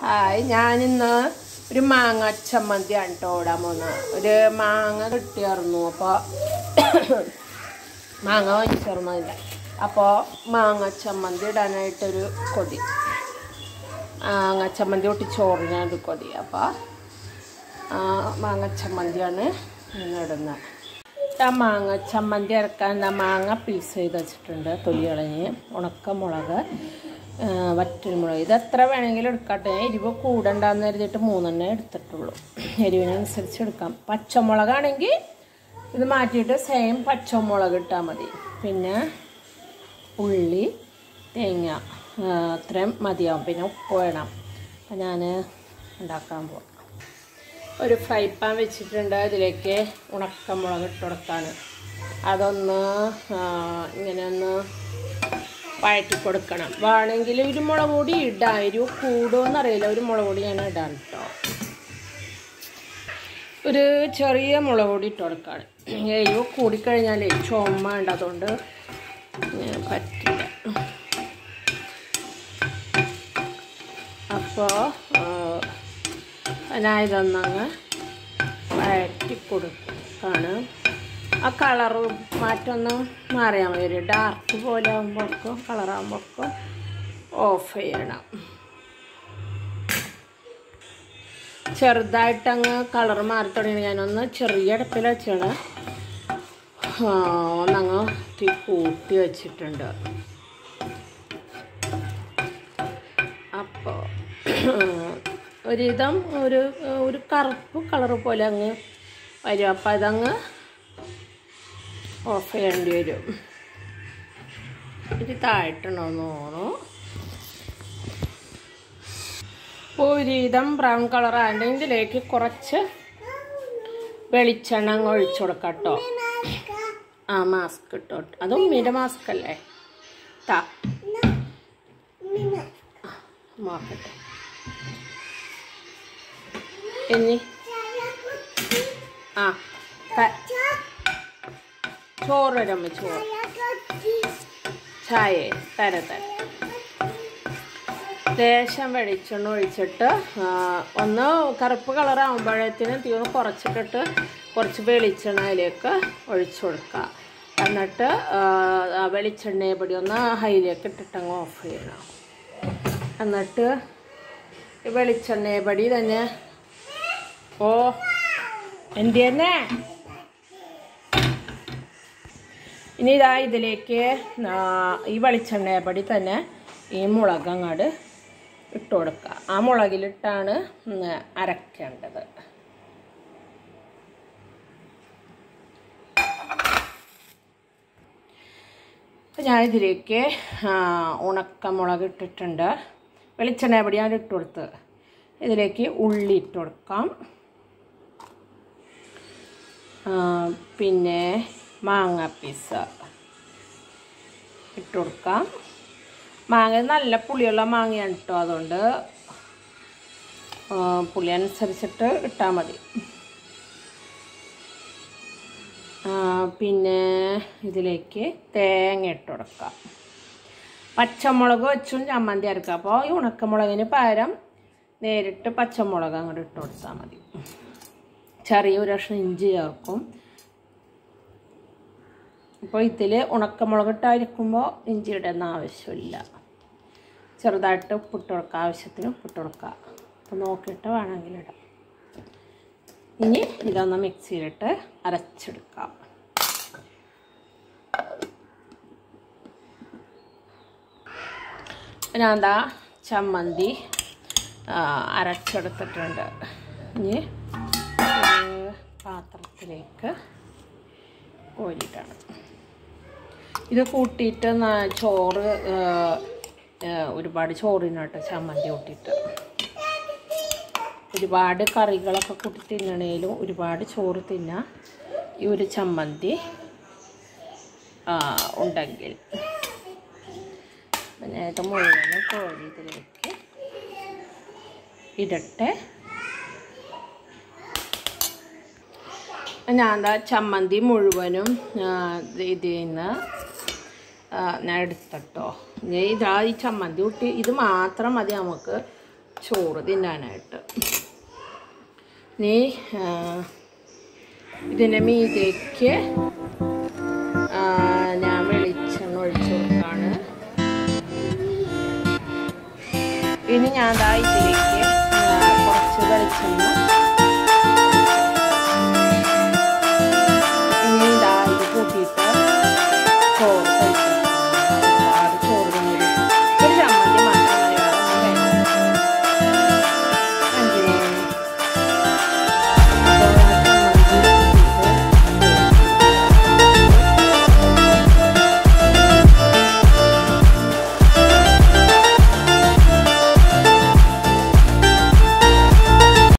hi ഞാനിന്ന് ഒരു മാങ്ങ ചമ്മന്തിയാണ് കേട്ടോ ഇടാൻ പോകുന്നത് ഒരു മാങ്ങ കിട്ടിയായിരുന്നു അപ്പോൾ മാങ്ങ വാങ്ങിച്ചിരുന്നില്ല അപ്പോൾ മാങ്ങ ചമ്മന്തി ഇടാനായിട്ടൊരു കൊതി മാങ്ങ ചമ്മന്തി ഒട്ടി ചോറിനൊരു കൊതി അപ്പോൾ മാങ്ങ ചമ്മന്തിയാണ് ഇന്ന് ഇടുന്നത് ആ മാങ്ങ ചമ്മന്തി ഇറക്കാൻ ആ മാങ്ങ പീസ് ചെയ്ത് വെച്ചിട്ടുണ്ട് തൊലി കളഞ്ഞ് ഉണക്കമുളക് ആ, വറ്റൽമുളക് ഇത് എത്ര വേണമെങ്കിലും എടുക്കട്ടെ എരിവ് കൂടണ്ടെന്ന് കരുതിയിട്ട് മൂന്നെണ്ണേ എടുത്തിട്ടുള്ളൂ എരിവിനനുസരിച്ച് എടുക്കാം പച്ചമുളകാണെങ്കിൽ ഇത് മാറ്റിയിട്ട് സെയിം പച്ചമുളക് ഇട്ടാൽ മതി പിന്നെ ഉള്ളി തേങ്ങ ആ, അത്രയും മതിയാവും പിന്നെ ഉപ്പ് വേണം അപ്പം ഞാൻ ഉണ്ടാക്കാൻ പോവാം ഒരു ഫ്രൈ പാൻ വെച്ചിട്ടുണ്ട് അതിലേക്ക് ഉണക്കമുളക് ഇട്ട് കൊടുക്കാൻ അതൊന്ന് ആ, ഇങ്ങനെ ഒന്ന് വഴറ്റി കൊടുക്കണം വേണമെങ്കിൽ ഒരു മുളക് പൊടി ഇടാം എരിവ് കൂടുമോയെന്ന് അറിയില്ല ഒരു മുളക് പൊടി ഞാൻ ഇടാൻ കേട്ടോ ഒരു ചെറിയ മുളക് പൊടി ഇട്ട് കൊടുക്കാണ് എരിവ് കൂടിക്കഴിഞ്ഞാൽ ചുമ ഉണ്ട് അതുകൊണ്ട് ഞാൻ പറ്റില്ല അപ്പോൾ ഞാൻ ഇതൊന്നങ്ങ് വഴറ്റി കൊടുക്കാണ് ആ കളറ് മാറ്റൊന്ന് മാറിയാൽ മതി ഒരു ഡാർക്ക് പോലെ ആകുമ്പോഴേക്കും കളറാകുമ്പോഴേക്കും ഓഫ് ചെയ്യണം ചെറുതായിട്ടങ്ങ് കളർ മാറി തുടങ്ങി ഞാനൊന്ന് ചെറിയ അടുപ്പിൽ വെച്ചാണ് ഒന്നങ്ങ് തീ കൂട്ടി വെച്ചിട്ടുണ്ട് അപ്പോൾ ഒരുവിധം ഒരു ഒരു കറുപ്പ് കളർ പോലെ അങ്ങ് വരും അപ്പം അതങ്ങ് ഓഫ് ചെയ്യേണ്ടി വരും ഇത് താഴ്ത്തണോ തോന്നുന്നു ഒരുവിധം ബ്രൗൺ കളർ ആണെങ്കിൽ ഇതിലേക്ക് കുറച്ച് വെളിച്ചെണ്ണ അങ്ങ് ഒഴിച്ചു കൊടുക്കാം കേട്ടോ ആ മാസ്ക് ഇട്ടോ അതും ഉമ്മീൻ്റെ മാസ്ക് അല്ലേ താ നോക്കട്ടെ ഇനി ആ ക- ചോറ് തരമ്മ ചോറ് ചായ തര തര ലേശം വെളിച്ചെണ്ണ ഒഴിച്ചിട്ട് ആ, ഒന്ന് കറുപ്പ് കളറാകുമ്പോഴത്തേനും തീ ഒന്ന് കുറച്ചിട്ടിട്ട് കുറച്ച് വെളിച്ചെണ്ണ അതിലേക്ക് ഒഴിച്ചു കൊടുക്കുക എന്നിട്ട് ആ, ആ വെളിച്ചെണ്ണയെ പൊടി ഒന്ന് ഹൈയിലേക്ക് ഇട്ടിട്ടങ്ങ് ഓഫ് ചെയ്യണം എന്നിട്ട് ഈ വെളിച്ചെണ്ണയെ പടി തന്നെ ഓ എന്ത് തന്നെ ഇനി ഇതാ ഇതിലേക്ക് ആ, ഈ വെളിച്ചെണ്ണയെ പടി തന്നെ ഈ മുളക് അങ്ങോട്ട് ഇട്ട് കൊടുക്കുക ആ മുളകിലിട്ടാണ് ഉം, അരക്കേണ്ടത് അപ്പം ഞാൻ ഇതിലേക്ക് ആ, ഉണക്കമുളക് ഇട്ടിട്ടുണ്ട് വെളിച്ചെണ്ണ പൊടി ഞാൻ ഇട്ട് കൊടുത്ത് ഇതിലേക്ക് ഉള്ളി ഇട്ട് കൊടുക്കാം ആ, പിന്നെ മാങ്ങ പീസ് ഇട്ട് കൊടുക്കാം മാങ്ങ നല്ല പുളിയുള്ള മാങ്ങയാണ് കേട്ടോ അതുകൊണ്ട് ആ, പുളി അനുസരിച്ചിട്ട് ഇട്ടാൽ മതി ആ, പിന്നെ ഇതിലേക്ക് തേങ്ങ ഇട്ട് കൊടുക്കാം പച്ചമുളക് വെച്ചും ചമ്മന്തി അരക്കാം അപ്പോൾ ഈ ഉണക്കമുളകിന് പകരം നേരിട്ട് പച്ചമുളക് അങ്ങോട്ട് ഇട്ട് കൊടുത്താൽ മതി ചെറിയൊരു കഷ്ണം ഇഞ്ചി ചേർക്കും അപ്പോൾ ഇതിൽ ഉണക്കമുളക് ഇട്ടായിരിക്കുമ്പോൾ ഇഞ്ചി ഇടുന്ന ആവശ്യമില്ല ചെറുതായിട്ട് ഉപ്പിട്ട് കൊടുക്കുക ആവശ്യത്തിന് ഉപ്പിട്ട് കൊടുക്കുക അപ്പോൾ നോക്കിയിട്ട് വേണമെങ്കിൽ ഇടാം ഇനി ഇതൊന്ന് മിക്സിയിലിട്ട് അരച്ചെടുക്കാം ഞാൻ എന്താ ചമ്മന്തി ആ, അരച്ചെടുത്തിട്ടുണ്ട് ഇനി ഒരു പാത്രത്തിലേക്ക് കോരിയിട്ടാണ് ഇത് കൂട്ടിയിട്ട് ന- ചോറ് ആ, ആ, ഒരുപാട് ചോറിനോട്ട് ചമ്മന്തി കൂട്ടിയിട്ട് ഒരുപാട് കറികളൊക്കെ കൂട്ടി തിന്നണേലും ഒരുപാട് ചോറ് തിന്നാം ഈ ഒരു ചമ്മന്തി ആ, ഉണ്ടെങ്കിൽ അപ്പം ഞാൻ ഇത് മുഴുവനും കോഴി ഇതിലേക്ക് ഇടട്ടെ ഞാൻ എന്താ ചമ്മന്തി മുഴുവനും ആ, ഇത് ഇതിൽ നിന്ന് ആ, ഞാൻ എടുത്തട്ടോ ഇനി ഇതാ ഈ ചമ്മന്തി കൂട്ടി ഇത് മാത്രം മതി നമുക്ക് ചോറ് തിന്നാനായിട്ട് നീ ആ, ഇതിൻ്റെ മീതേക്ക് ആ, ഞാൻ വെളിച്ചെണ്ണ ഒഴിച്ചു കൊടുക്കാണ് ഇനി ഞാൻ ദാ ഇതിലേക്ക് ആ, കുറച്ച് വെളിച്ചെണ്ണ